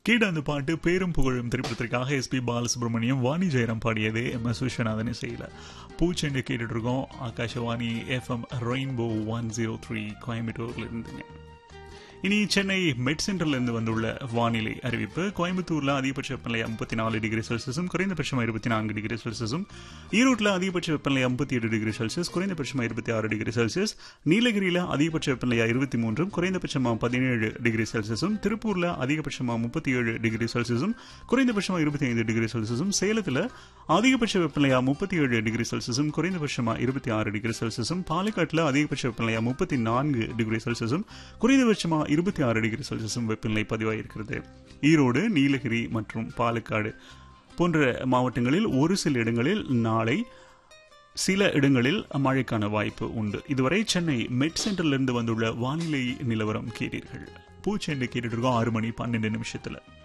கேட்ட அந்த பாட்டு பேரும் புகழும் திரைப்படத்திற்காக எஸ்பி பாலசுப்ரமணியம் வாணி ஜெயராம் பாடியது எம் எஸ் விஸ்வநாதன் இசையில் பூச்செண்டு கேட்டுட்டு இருக்கோம் Akashvani F M rainbow one zero three கோயம்புத்தூர்ல இருந்துங்க இனி சென்னை மெட் சென்டர்ல இருந்து வந்துள்ள வானிலை அறிவிப்பு கோயம்புத்தூர்ல அதிகபட்ச வெப்பநிலை ஐம்பத்தி நாலு டிகிரி செல்சியஸும் குறைந்தபட்சம் இருபத்தி நான்கு டிகிரி செல்சியஸும் ஈரோட்டில் அதிகபட்ச வெப்பநிலை ஐம்பத்தி எட்டு டிகிரி செல்சியஸ் குறைந்தபட்சம் இருபத்தி ஆறு டிகிரி செல்சியஸ் நீலகிரியில் அதிகபட்ச வெப்பநிலை இருபத்தி மூன்றும் குறைந்தபட்சமாக பதினேழு டிகிரி செல்சியஸும் திருப்பூர்ல அதிகபட்சமாக முப்பத்தி ஏழு டிகிரி செல்சியஸும் குறைந்தபட்சமாக இருபத்தி ஐந்து டிகிரி செல்சியஸும் சேலத்தில் அதிகபட்ச வெப்பநிலையா முப்பத்தி ஏழு டிகிரி செல்சியஸும் குறைந்தபட்சமாக இருபத்தி ஆறு டிகிரி செல்சியஸும் பாலக்காட்டில் அதிகபட்ச வெப்பநிலையா முப்பத்தி நான்கு டிகிரி செல்சியஸும் குறைந்தபட்சமாக இருபத்தி ஆறு டிகிரி செல்சியஸும் வெப்பநிலை பதிவாகியிருக்கிறது ஈரோடு நீலகிரி மற்றும் பாலக்காடு போன்ற மாவட்டங்களில் ஒரு சில இடங்களில் நாளை சில இடங்களில் மழைக்கான வாய்ப்பு உண்டு இதுவரை சென்னை மெட் சென்டர்ல இருந்து வந்துள்ள வானிலை நிலவரம் கேட்டீர்கள் பூச்செண்டு கேட்டுட்டு இருக்கோம் ஆறு மணி பன்னெண்டு நிமிஷத்துல